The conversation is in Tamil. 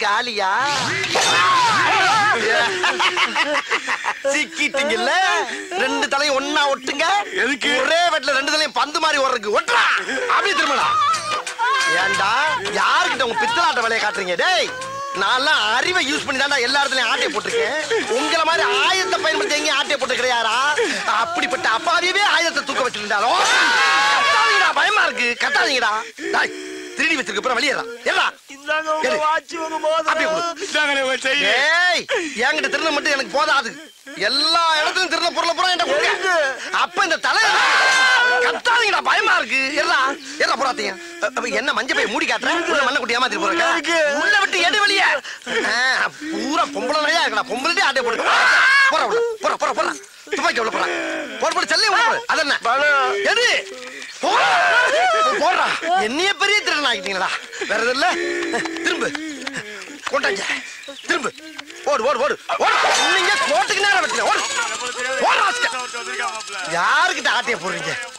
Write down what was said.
காலியா சிக்கிட்டீங்கல்ல ரெண்டு தலையும் ஒண்ணா ஒட்டுங்க எதுக்கு? ஒரே வெட்ல ரெண்டு தலையும் பந்து மாதிரி ஓடுறதுக்கு ஒட்டுறா அப்படியே திரும்படா ஏன்டா யாருக்கிட்ட உங்க பித்தலாட்ட வேலையை காட்டுறீங்க டேய் நான்லாம் அறிவை யூஸ் பண்ணி தான்டா எல்லா இடத்துலயும் ஆட்டையை போட்டிருக்கேன் உங்களை மாதிரி ஆயுதத்தை பயன்படுத்தி எங்கேயும் ஆட்டையை போட்டு கிடையாரா அப்படிப்பட்ட அப்பாவியவே ஆயுதத்தை தூக்க வச்சிருந்தாலும் கத்தாதீங்கடா பயமா இருக்கு கத்தாதீங்கடா டேய், திருடி வச்சிருக்க அப்புறம் வெளியேறா ஏறா இந்தாங்க உங்க எது? வாட்சி உங்க அப்படியே மோதிரம் கொடு. இந்தாங்கண்ணே உங்க செயின். ஏய் என்கிட்ட திருட மட்டும் எனக்கு போதாது எல்லா இடத்துலயும் திருட பொருளை பூரா என்கிட்ட கொடுங்க அப்ப இந்த தலை கத்தாதீங்கடா பயமா இருக்கு எறா எறா போறாதீங்க அப்ப என்ன மஞ்சள் பை மூடி காட்டுறேன் உள்ள மண்ணை குட்டி ஏமாத்திட்டு உள்ள போறேன் இருக்கு. உள்ள விட்டு எடு வெளிய ஆ, பூரா பொம்பளை நிறையா இருக்கடா பொம்பளை ஆட்டை போடு போற உள்ள போற போற போற துப்பாக்கி உள்ள போற போற போட செல்லே உள்ள போடு அது என்ன பலம். எது போடா. போடுறா என்னைய பெரிய திருடன் ஆகிட்டீங்களா வேற எதுவும் இல்ல திரும்ப கொண்டாங்க திரும்ப ஓடு ஓடு ஓடு ஓடு நீங்க கோட்டுக்கு நேரம் வெட்டல ஓடு ஓடு ராஸ்கல். யாருக்கிட்ட ஆட்டைய போடுறீங்க